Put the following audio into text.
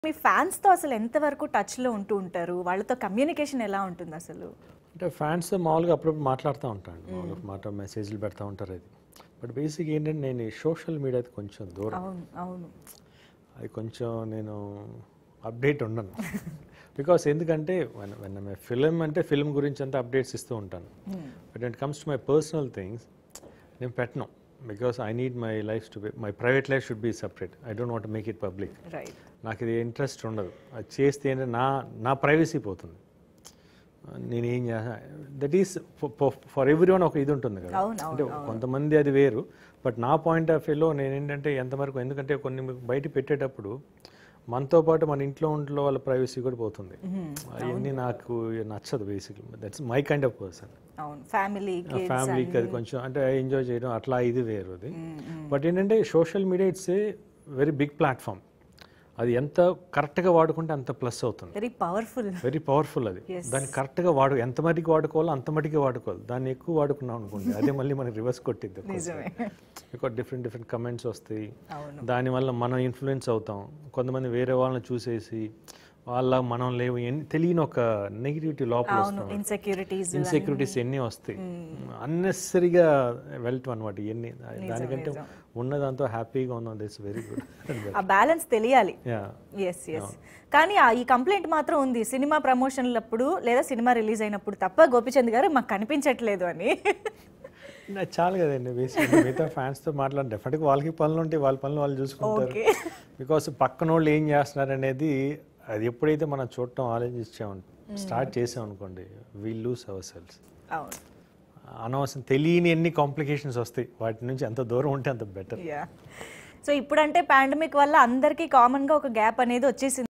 మీ ఫ్యాన్స్తో అసలు ఎంతవరకు టచ్లో ఉంటూ ఉంటారు వాళ్ళతో కమ్యూనికేషన్ ఎలా ఉంటుంది అసలు అంటే ఫ్యాన్స్ మామూలుగా అప్పుడప్పుడు మాట్లాడుతూ ఉంటాను మామూలుగా మాట మెసేజ్లు పెడతా ఉంటారు అది బట్ బేసిక్ ఏంటంటే నేను సోషల్ మీడియా కొంచెం దూరం అవును అవును అది కొంచెం నేను అప్డేట్ ఉండను బికాస్ ఎందుకంటే ఫిలిం అంటే ఫిలిం గురించి అంతా అప్డేట్స్ ఇస్తూ ఉంటాను but it comes to my personal things నేను పెట్టను because I need my life to be my private life should be separate I don't want make it public right నాకు ఇది ఇంట్రెస్ట్ ఉండదు అది చేస్తే ఏంటంటే నా నా ప్రైవసీ పోతుంది నేను ఏం చేస్తా that is for everyone ఒక ఇది ఉంటుంది కదా అవును, అవును, అంటే కొంతమంది అది వేరు బట్ నా పాయింట్ ఆఫ్ వ్యూలో నేను ఏంటంటే ఎంతవరకు ఎందుకంటే కొన్ని మీకు బయట పెట్టేటప్పుడు మనతో పాటు మన ఇంట్లో ఇంట్లో వాళ్ళ ప్రైవసీ కూడా పోతుంది అవన్నీ నాకు నచ్చదు basically that's my kind of person అవును ఫ్యామిలీ ఫ్యామిలీకి అది కొంచెం అంటే ఎంజాయ్ చేయడం అట్లా ఇది వేరు అది బట్ ఏంటంటే social media it's a very big platform అది ఎంత కరెక్ట్గా వాడుకుంటే అంత ప్లస్ అవుతుంది వెరీ పవర్ఫుల్ వెరీ పవర్ఫుల్ అది దాన్ని కరెక్ట్గా వాడు ఎంత మటుకి వాడుకోవాలో అంత మటుకి వాడుకోవాలి దాన్ని ఎక్కువ వాడుకున్నాం అనుకోండి అదే మళ్ళీ మనకి రివర్స్ కొట్టిద్ది నిజమే ఎక్కువ డిఫరెంట్ డిఫరెంట్ కమెంట్స్ వస్తాయి అవును దానివల్ల మనం ఇన్ఫ్లుయెన్స్ అవుతాం కొంతమంది వేరే వాళ్ళని చూసేసి వాళ్ళ మనం లేవు ఎన్ని- తెలియని ఒక నెగిటివిటీ లోపల అవును వస్తాం ఇన్సెక్యూరిటీస్ ఇన్సెక్యూరిటీస్ ఎన్ని వస్తాయి అన్నెసరీగా వెళ్తాం అనమాట ఇవన్నీ దానికంటే ఉన్నదాంతో హ్యాపీగా ఉన్నాం దిస్ వెరీ గుడ్ ఆ బ్యాలెన్స్ తెలియాలి యా ఎస్ ఎస్ కానీ ఆ ఈ కంప్లైంట్ మాత్రం ఉంది సినిమా ప్రమోషన్లప్పుడు లేదా సినిమా రిలీజ్ అయినప్పుడు తప్ప గోపిచంద్ గారు మాకు కనిపించట్లేదు అని నాకు చాలు కదండి బేసిక్ మిగతా ఫ్యాన్స్తో మాట్లాడి డెఫినెట్గా వాళ్ళకి పనులు ఉంటాయి వాళ్ళ పనులు వాళ్ళు చూసుకుంటారు ఓకే బికాస్ పక్కన వాళ్ళు ఏం చేస్తున్నారు అనేది అది ఎప్పుడైతే మనం చూడటం ఆలోచించాం స్టార్ట్ చేసాం అనుకోండి వీల్ లూస్ అవర్ సెల్స్ అవును అనవసరం తెలియని ఎన్ని కాంప్లికేషన్స్ వస్తాయి వాటి నుంచి ఎంత దూరం ఉంటే అంత బెటర్ యా సో ఇప్పుడంటే పాండమిక్ వల్ల అందరికీ కామన్గా ఒక గ్యాప్ అనేది వచ్చేసింది